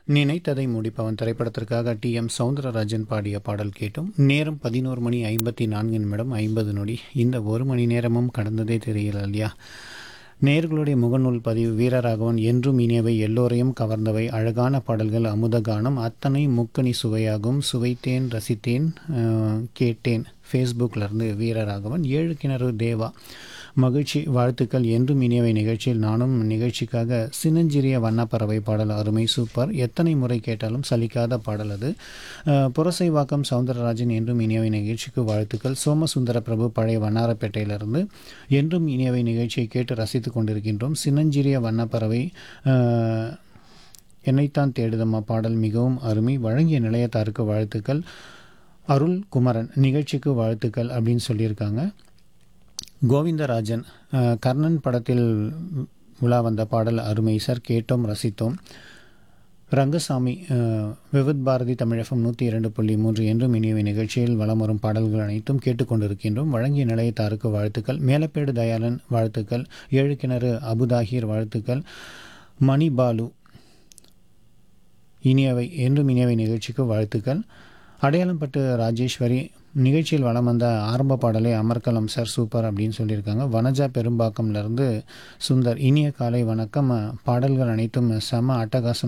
நினைத்ததை முடிப்பவன் திரைப்படத்திற்காக D M Soundararajan பாடிய பாடல் கேட்டும் நேரம் பதினோரு மணி ஐம்பத்தி நான்கு நிமிடம் ஐம்பது நொடி இந்த ஒரு மணி நேரமும் கடந்ததே தெரியல இல்லையா நேர்களுடைய முகநூல் பதிவு வீரராகவன் என்றும் இனியவை எல்லோரையும் கவர்ந்தவை அழகான பாடல்கள் அமுதகானம் அத்தனை முக்கணி சுவையாகும் சுவைத்தேன் ரசித்தேன் அஹ், கேட்டேன் ஃபேஸ்புக்கிலேருந்து வீரராகவன் ஏழு கிணறு தேவா மகிழ்ச்சி வாழ்த்துக்கள் என்றும் இனியவை நிகழ்ச்சியில் நானும் நிகழ்ச்சிக்காக சின்னஞ்சிறிய வண்ணப்பறவை பாடல் அருமை சூப்பர் எத்தனை முறை கேட்டாலும் சலிக்காத பாடல் அது அஹ், புரசைவாக்கம் சவுந்தரராஜன் என்றும் இனியவை நிகழ்ச்சிக்கு வாழ்த்துக்கள் சோமசுந்தர பிரபு பழைய வண்ணாரப்பேட்டையிலிருந்து என்றும் இனியவை நிகழ்ச்சியை கேட்டு ரசித்து கொண்டிருக்கின்றோம் சின்னஞ்சிறிய வண்ணப்பறவை அஹ், என்னைத்தான் தேடுதம்மா பாடல் மிகவும் அருமை வழங்கிய நிலையத்தாருக்கு வாழ்த்துக்கள் அருள் குமரன் நிகழ்ச்சிக்கு வாழ்த்துக்கள் அப்படின்னு சொல்லியிருக்காங்க கோவிந்தராஜன் அஹ், கர்ணன் படத்தில் உலா வந்த பாடல் அருமை சார் கேட்டோம் ரசித்தோம் ரங்கசாமி அஹ், விவித் பாரதி தமிழகம் நூற்றி இரண்டு புள்ளி மூன்று என்றும் இனியவை நிகழ்ச்சியில் வலம் வரும் பாடல்கள் அனைத்தும் கேட்டுக்கொண்டிருக்கின்றோம் வழங்கிய நிலையத்தாருக்கு வாழ்த்துக்கள் மேலப்பேடு தயாளன் வாழ்த்துக்கள் ஏழு கிணறு அபுதாகிர் வாழ்த்துக்கள் மணிபாலு இனியவை என்றும் இனியவை நிகழ்ச்சிக்கு வாழ்த்துக்கள் அடையாளம்பட்டு ராஜேஸ்வரி நிகழ்ச்சியில் வலம் வந்த ஆரம்ப பாடலை அமர்கலம் சார் சூப்பர் அப்படின்னு சொல்லியிருக்காங்க வனஜா பெரும்பாக்கம்லேருந்து சுந்தர் இனிய காலை வணக்கம் பாடல்கள் அனைத்தும் செம அட்டகாசம்